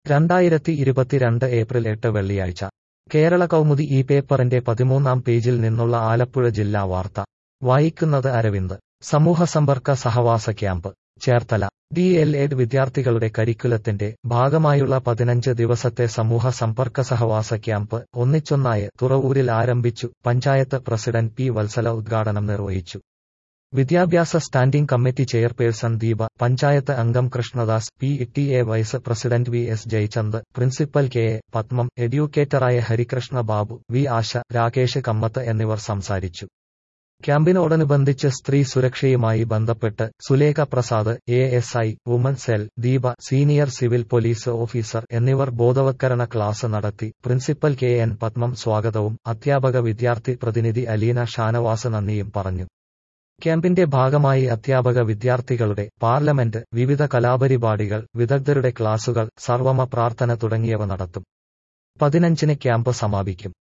രണ്ടായിരത്തി ഇരുപത്തിരണ്ട് ഏപ്രിൽ എട്ട് വെള്ളിയാഴ്ച കേരള കൗമുദി ഈ പേപ്പറിന്റെ പതിമൂന്നാം പേജിൽ നിന്നുള്ള ആലപ്പുഴ ജില്ലാ വാർത്ത വായിക്കുന്നത് അരവിന്ദ് സമൂഹസമ്പർക്ക സഹവാസ camp Cherthala D L Ed വിദ്യാർത്ഥികളുടെ കരിക്കുലത്തിന്റെ ഭാഗമായുള്ള പതിനഞ്ച് ദിവസത്തെ സമൂഹ സമ്പർക്ക സഹവാസ ക്യാമ്പ് ഒന്നിച്ചൊന്നായ തുറവൂരിൽ ആരംഭിച്ചു പഞ്ചായത്ത് പ്രസിഡന്റ് പി വത്സല ഉദ്ഘാടനം നിർവഹിച്ചു വിദ്യാഭ്യാസ standing committee chairperson Deepa panchayat അംഗം Krishnadas P T A vice president V S Jayachand principal K A Padmam എഡ്യൂക്കേറ്ററായ ഹരികൃഷ്ണ ബാബു വി ആശ രാകേഷ് കമ്മത്ത് എന്നിവർ സംസാരിച്ചു ക്യാമ്പിനോടനുബന്ധിച്ച് സ്ത്രീ സുരക്ഷയുമായി ബന്ധപ്പെട്ട് Sulekha Prasad A S I woman cell Deepa senior civil police officer എന്നിവർ ബോധവത്കരണ ക്ലാസ് നടത്തി പ്രിൻസിപ്പൽ കെ എൻ പത്മം സ്വാഗതവും അധ്യാപക വിദ്യാർത്ഥി പ്രതിനിധി അലീന ഷാനവാസ് നന്ദിയും പറഞ്ഞു ക്യാമ്പിന്റെ ഭാഗമായി അധ്യാപക വിദ്യാർത്ഥികളുടെ പാർലമെന്റ് വിവിധ കലാപരിപാടികൾ വിദഗ്ധരുടെ ക്ലാസുകൾ സർവമ പ്രാർത്ഥന തുടങ്ങിയവ നടത്തും പതിനഞ്ചിന് ക്യാമ്പ് സമാപിക്കും